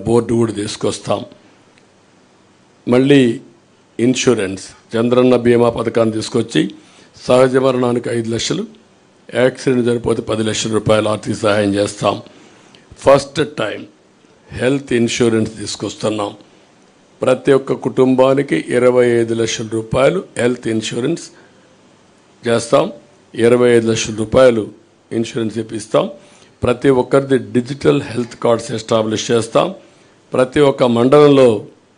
board కూడా తీసుకొస్తాం మళ్ళీ ఇన్సూరెన్స్ చంద్రన్న బీమా పథకాన్ని తీసుకొచ్చి సహజ మరణానికి ఐదు లక్షలు యాక్సిడెంట్ జరిగిపోతే పది లక్షల రూపాయలు ఆర్థిక సహాయం చేస్తాం ఫస్ట్ టైం హెల్త్ ఇన్సూరెన్స్ తీసుకొస్తున్నాం ప్రతి ఒక్క కుటుంబానికి ఇరవై ఐదు లక్షల రూపాయలు హెల్త్ ఇన్సూరెన్స్ చేస్తాం ఇరవై ఐదు లక్షల రూపాయలు ఇన్సూరెన్స్ ఇప్పిస్తాం ప్రతి ఒక్కరిది డిజిటల్ హెల్త్ కార్డ్స్ ఎస్టాబ్లిష్ చేస్తాం ప్రతి ఒక్క మండలంలో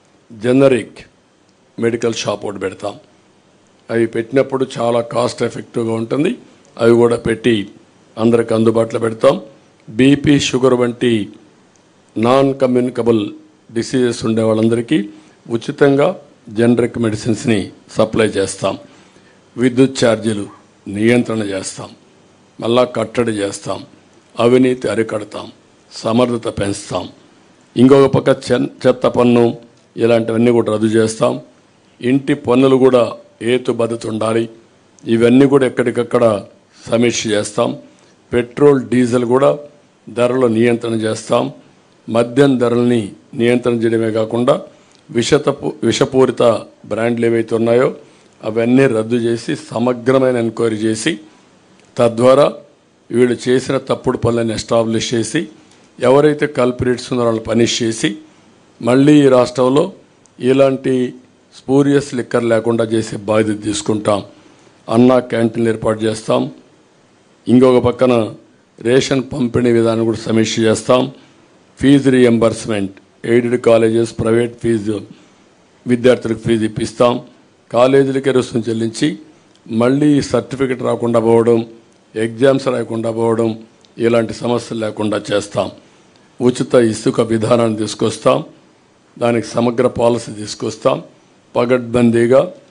జనరిక్ మెడికల్ షాప్ ఒకటి పెడతాం అవి పెట్టినప్పుడు చాలా కాస్ట్ ఎఫెక్టివ్గా ఉంటుంది అవి కూడా పెట్టి అందరికి అందుబాటులో పెడతాం బీపీ షుగర్ వంటి నాన్ కమ్యూనికబుల్ డిసీజెస్ ఉండే వాళ్ళందరికీ ఉచితంగా జనరిక్ మెడిసిన్స్ని సప్లై చేస్తాం విద్యుత్ ఛార్జీలు నియంత్రణ చేస్తాం మళ్ళా కట్టడి చేస్తాం అవినీతి అరికడతాం సమర్థత పెంచుతాం ఇంకొక పక్క చెన్- చెత్త పన్ను ఇలాంటివన్నీ కూడా రద్దు చేస్తాం ఇంటి పన్నులు కూడా ఏతుబద్ధత ఉండాలి ఇవన్నీ కూడా ఎక్కడికక్కడ సమీక్ష చేస్తాం పెట్రోల్ డీజిల్ కూడా ధరల నియంత్రణ చేస్తాం మద్యం ధరల్ని నియంత్రణ చేయడమే కాకుండా విషతపు విషపూరిత బ్రాండ్లు ఏవైతే ఉన్నాయో అవన్నీ రద్దు చేసి సమగ్రమైన ఎంక్వైరీ చేసి తద్వారా వీళ్ళు చేసిన తప్పుడు పనులను ఎస్టాబ్లిష్ చేసి ఎవరైతే కల్పరేట్స్ ఉన్నారో వాళ్ళని పనిష్ చేసి మళ్ళీ ఈ రాష్ట్రంలో ఇలాంటి స్పూరియస్ లిక్కర్ లేకుండా చేసే బాధ్యత తీసుకుంటాం అన్నా క్యాంటీన్లు ఏర్పాటు చేస్తాం ఇంకొక పక్కన రేషన్ పంపిణీ విధానం కూడా సమీక్ష చేస్తాం fee reimbursement aided colleges private fee విద్యార్థులకు ఫీజు ఇప్పిస్తాం కాలేజీలకే రుసుము చెల్లించి మళ్ళీ సర్టిఫికెట్ రాకుండా పోవడం ఎగ్జామ్స్ రాకుండా పోవడం ఇలాంటి సమస్యలు లేకుండా చేస్తాం ఉచిత ఇసుక విధానాన్ని తీసుకొస్తాం దానికి సమగ్ర పాలసీ తీసుకొస్తాం పగడ్బందీగా